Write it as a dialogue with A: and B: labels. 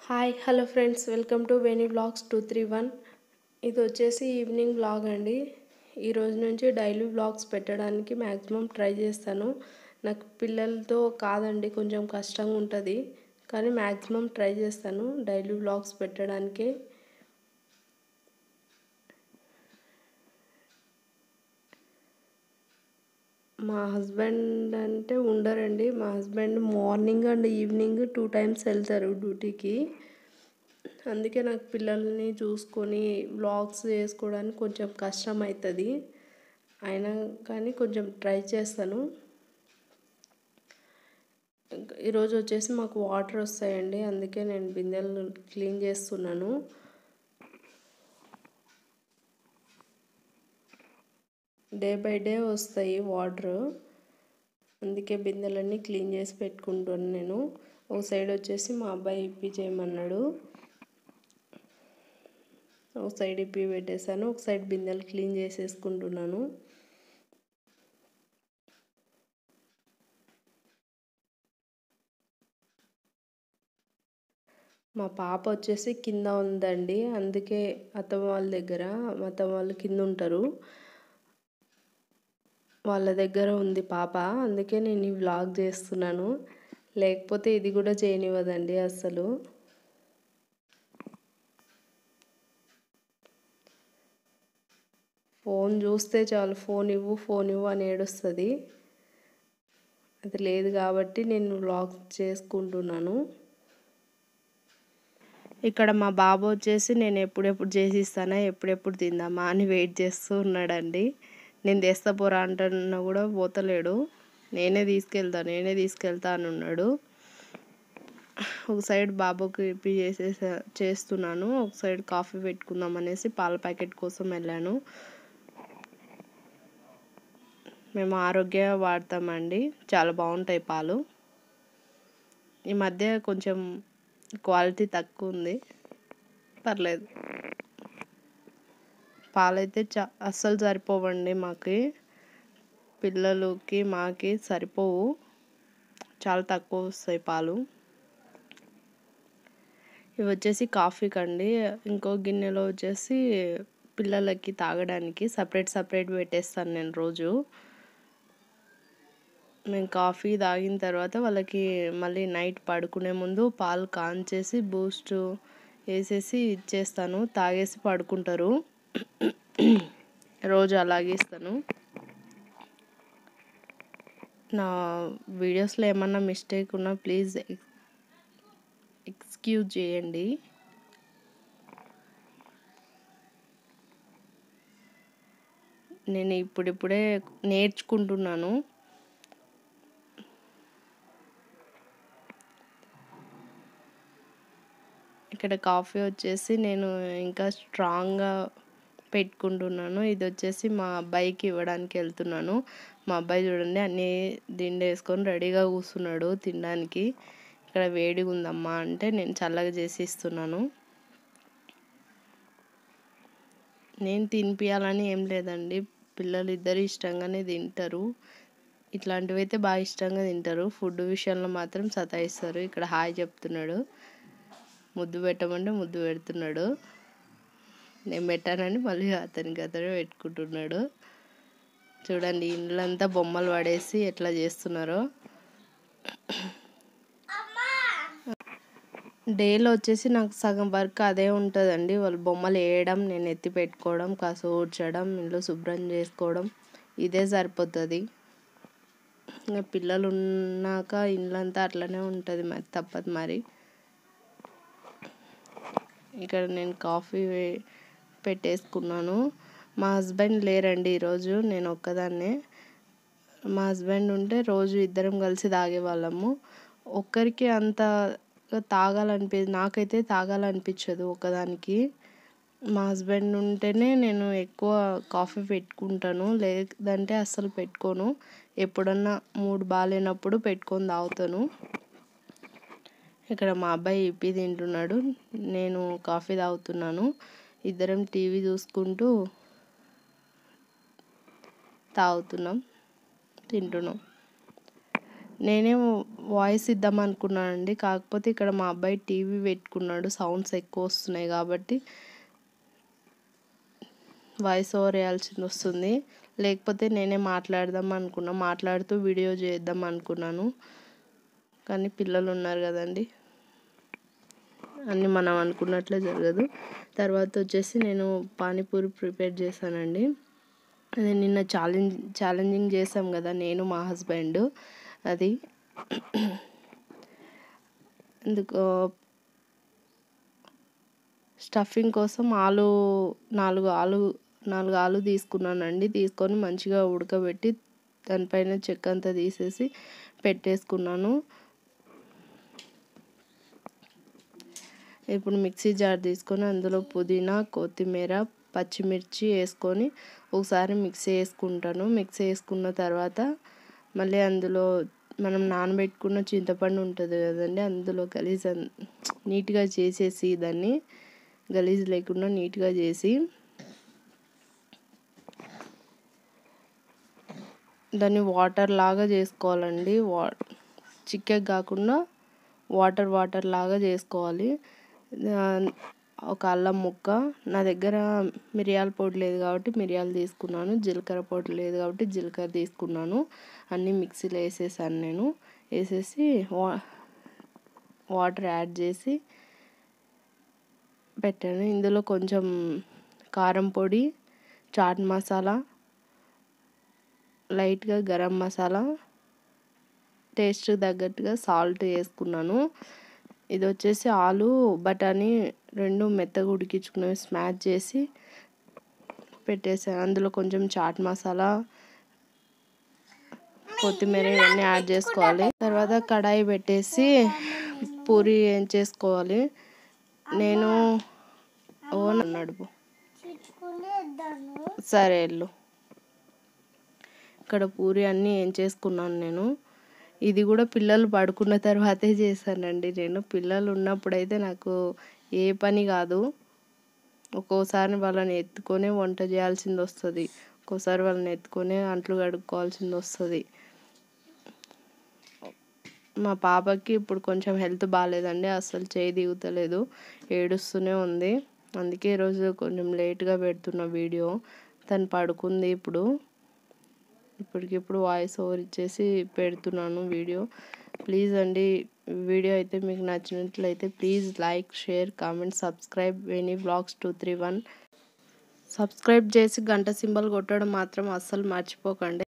A: hi hello friends welcome to Veni blogs two three one ఇది వచ్చేసి evening blog అండి ఈ రోజు నుంచి డైలీ బ్లాగ్స్ పెట్టడానికి మ్యాక్సిమం ట్రై చేస్తాను నాకు పిల్లలతో కాదండి కొంచెం కష్టంగా ఉంటుంది కానీ మ్యాక్సిమం ట్రై చేస్తాను డైలీ బ్లాగ్స్ పెట్టడానికి మా హస్బెండ్ అంటే ఉండరండి మా husband morning and evening two times వెళ్తారు డ్యూటీకి అందుకే నాకు పిల్లల్ని చూసుకొని వ్లాగ్స్ చేసుకోవడానికి కొంచెం కష్టం అవుతుంది అయినా కానీ కొంచెం ట్రై చేస్తాను ఈరోజు వచ్చేసి మాకు వాటర్ వస్తాయండి అందుకే నేను బిందెలు క్లీన్ చేస్తున్నాను డే బై డే వస్తాయి వాటర్ అందుకే బిందెలన్నీ క్లీన్ చేసి పెట్టుకుంటాను నేను ఒక సైడ్ వచ్చేసి మా అబ్బాయి ఇప్పి చేయమన్నాడు ఒక సైడ్ ఇప్పి పెట్టేశాను ఒక సైడ్ బిందెలు క్లీన్ చేసేసుకుంటున్నాను మా పాప వచ్చేసి కింద ఉందండి అందుకే అత్తమ్మ వాళ్ళ దగ్గర అత్తమ్మ వాళ్ళు కింద ఉంటారు వాళ్ళ దగ్గర ఉంది పాప అందుకే నేను ఈ వ్లాగ్ చేస్తున్నాను లేకపోతే ఇది కూడా చేయనివ్వదండి అసలు ఫోన్ చూస్తే చాలు ఫోన్ ఇవ్వు ఫోన్ ఇవ్వు అని ఏడుస్తుంది అది లేదు కాబట్టి నేను వ్లాగ్ చేసుకుంటున్నాను ఇక్కడ మా బాబు వచ్చేసి నేను ఎప్పుడెప్పుడు చేసి ఇస్తానా ఎప్పుడెప్పుడు తిందామా అని వెయిట్ చేస్తూ ఉన్నాడండి నేను తెస్తా పోరా అంటున్నా కూడా పోతలేడు నేనే తీసుకెళ్తా నేనే తీసుకెళ్తా అని ఉన్నాడు ఒక సైడ్ బాబుకి ఇప్పి చేసేసా చేస్తున్నాను ఒక సైడ్ కాఫీ పెట్టుకుందాం అనేసి పాల ప్యాకెట్ కోసం వెళ్ళాను మేము ఆరోగ్య వాడతామండి చాలా బాగుంటాయి పాలు ఈ మధ్య కొంచెం క్వాలిటీ తక్కువ ఉంది పర్లేదు పాలైతే చా అస్సలు సరిపోవండి మాకి పిల్లలకి మాకి సరిపోవు చాలా తక్కువ వస్తాయి పాలు ఇవి వచ్చేసి కాఫీకి అండి ఇంకో గిన్నెలో వచ్చేసి పిల్లలకి తాగడానికి సపరేట్ సపరేట్ పెట్టేస్తాను నేను రోజు మేము కాఫీ తాగిన తర్వాత వాళ్ళకి మళ్ళీ నైట్ పడుకునే ముందు పాలు కాంచేసి బూస్ట్ వేసేసి ఇచ్చేస్తాను తాగేసి పడుకుంటారు రోజు అలాగే ఇస్తాను నా వీడియోస్లో ఏమన్నా మిస్టేక్ ఉన్నా ప్లీజ్ ఎక్స్క్యూజ్ చేయండి నేను ఇప్పుడిప్పుడే నేర్చుకుంటున్నాను ఇక్కడ కాఫీ వచ్చేసి నేను ఇంకా స్ట్రాంగ్గా పెట్టుకుంటున్నాను ఇది వచ్చేసి మా అబ్బాయికి ఇవ్వడానికి వెళ్తున్నాను మా అబ్బాయి చూడండి అన్నీ దిండు వేసుకొని రెడీగా కూర్చున్నాడు తినడానికి ఇక్కడ వేడిగా ఉందమ్మా అంటే నేను చల్లగా చేసి ఇస్తున్నాను నేను తినిపించాలని ఏం లేదండి పిల్లలు ఇద్దరు ఇష్టంగానే తింటారు ఇట్లాంటివి అయితే బాగా ఇష్టంగా తింటారు ఫుడ్ విషయంలో మాత్రం సతాయిస్తారు ఇక్కడ హాయ్ చెప్తున్నాడు ముద్దు పెట్టమంటే ముద్దు పెడుతున్నాడు నేను పెట్టానని మళ్ళీ అతనికి అతనే పెట్టుకుంటున్నాడు చూడండి ఇండ్లంతా బొమ్మలు పడేసి ఎట్లా చేస్తున్నారో డేలో వచ్చేసి నాకు సగం వర్క్ అదే ఉంటుందండి వాళ్ళు బొమ్మలు వేయడం నేను ఎత్తి పెట్టుకోవడం కాస్త ఊడ్చడం ఇల్లు శుభ్రం చేసుకోవడం ఇదే సరిపోతుంది ఇంకా పిల్లలు ఉన్నాక ఇల్లంతా అట్లనే ఉంటుంది మరి తప్పదు మరి ఇక్కడ నేను కాఫీ పెట్టేసుకున్నాను మా హస్బెండ్ లేరండి ఈరోజు నేను ఒక్కదాన్నే మా హస్బెండ్ ఉంటే రోజు ఇద్దరం కలిసి తాగేవాళ్ళము ఒక్కరికి అంత తాగాలనిపి నాకైతే తాగాలనిపించదు ఒకదానికి మా హస్బెండ్ ఉంటేనే నేను ఎక్కువ కాఫీ పెట్టుకుంటాను లేదంటే అస్సలు పెట్టుకోను ఎప్పుడన్నా మూడు బాగాలేనప్పుడు పెట్టుకొని తాగుతాను ఇక్కడ మా అబ్బాయి ఇప్పి తింటున్నాడు నేను కాఫీ తాగుతున్నాను ఇద్దరం టీవీ చూసుకుంటూ తాగుతున్నాం తింటున్నాం నేనే వాయిస్ ఇద్దాం అనుకున్నానండి కాకపోతే ఇక్కడ మా అబ్బాయి టీవీ పెట్టుకున్నాడు సౌండ్స్ ఎక్కువ వస్తున్నాయి కాబట్టి వాయిస్ ఓవర్ వేయాల్సింది వస్తుంది లేకపోతే నేనే మాట్లాడదాం అనుకున్నా మాట్లాడుతూ వీడియో చేద్దాం అనుకున్నాను కానీ పిల్లలు ఉన్నారు కదండి అన్నీ మనం అనుకున్నట్లే జరగదు తర్వాత వచ్చేసి నేను పానీపూరి ప్రిపేర్ చేశానండి అది నిన్న ఛాలెంజ్ ఛాలెంజింగ్ చేసాం కదా నేను మా హస్బెండ్ అది ఎందుకు స్టఫింగ్ కోసం ఆలు నాలుగు ఆలు నాలుగు ఆలు తీసుకున్నానండి తీసుకొని మంచిగా ఉడకబెట్టి దానిపైన చెక్క అంతా తీసేసి పెట్టేసుకున్నాను ఇప్పుడు మిక్సీ జార్ తీసుకొని అందులో పుదీనా కొత్తిమీర పచ్చిమిర్చి వేసుకొని ఒకసారి మిక్సీ వేసుకుంటాను మిక్సీ వేసుకున్న తర్వాత మళ్ళీ అందులో మనం నానబెట్టుకున్న చింతపండు ఉంటుంది కదండి అందులో గలీజ్ నీట్గా చేసేసి దాన్ని గలీజ్ లేకుండా నీట్గా చేసి దాన్ని వాటర్ లాగా చేసుకోవాలండి వా చిక్కగా కాకుండా వాటర్ వాటర్ లాగా చేసుకోవాలి ఒక అల్లం ముక్క నా దగ్గర మిరియాల పొడి లేదు కాబట్టి మిరియాలు తీసుకున్నాను జీలకర్ర పొడి లేదు కాబట్టి జీలకర్ర తీసుకున్నాను అన్నీ మిక్సీలో వేసేసాను నేను వేసేసి వా వాటర్ యాడ్ చేసి పెట్టాను ఇందులో కొంచెం కారం పొడి చాట్ మసాలా లైట్గా గరం మసాలా టేస్ట్ తగ్గట్టుగా సాల్ట్ వేసుకున్నాను ఇది వచ్చేసి ఆలు బఠానీ రెండు మెత్తగా ఉడికించుకునేవి స్మాష్ చేసి పెట్టేసాను అందులో కొంచెం చాట్ మసాలా కొత్తిమీర ఇవన్నీ యాడ్ చేసుకోవాలి తర్వాత కడాయి పెట్టేసి పూరి ఏం చేసుకోవాలి నేను ఓన్ నడుపు సరే వెళ్ళు ఇక్కడ పూరి అన్నీ ఏం చేసుకున్నాను నేను ఇది కూడా పిల్లలు పడుకున్న తర్వాతే చేశానండి నేను పిల్లలు ఉన్నప్పుడైతే నాకు ఏ పని కాదు ఒక్కోసారి వాళ్ళని ఎత్తుకొని వంట చేయాల్సింది వస్తుంది ఒక్కోసారి వాళ్ళని ఎత్తుకొని అంట్లు కడుక్కోవాల్సింది వస్తుంది మా పాపకి ఇప్పుడు కొంచెం హెల్త్ బాగాలేదండి అసలు చేయి దిగుతలేదు ఏడుస్తూనే ఉంది అందుకే ఈరోజు కొంచెం లేట్గా పెడుతున్న వీడియో తను పడుకుంది ఇప్పుడు ఇప్పటికిప్పుడు వాయిస్ ఓవర్ ఇచ్చేసి పెడుతున్నాను వీడియో ప్లీజ్ అండి వీడియో అయితే మీకు నచ్చినట్లయితే please like share comment subscribe any blogs two three one subscribe చేసి గంట సింబల్ కొట్టడం మాత్రం అస్సలు మర్చిపోకండి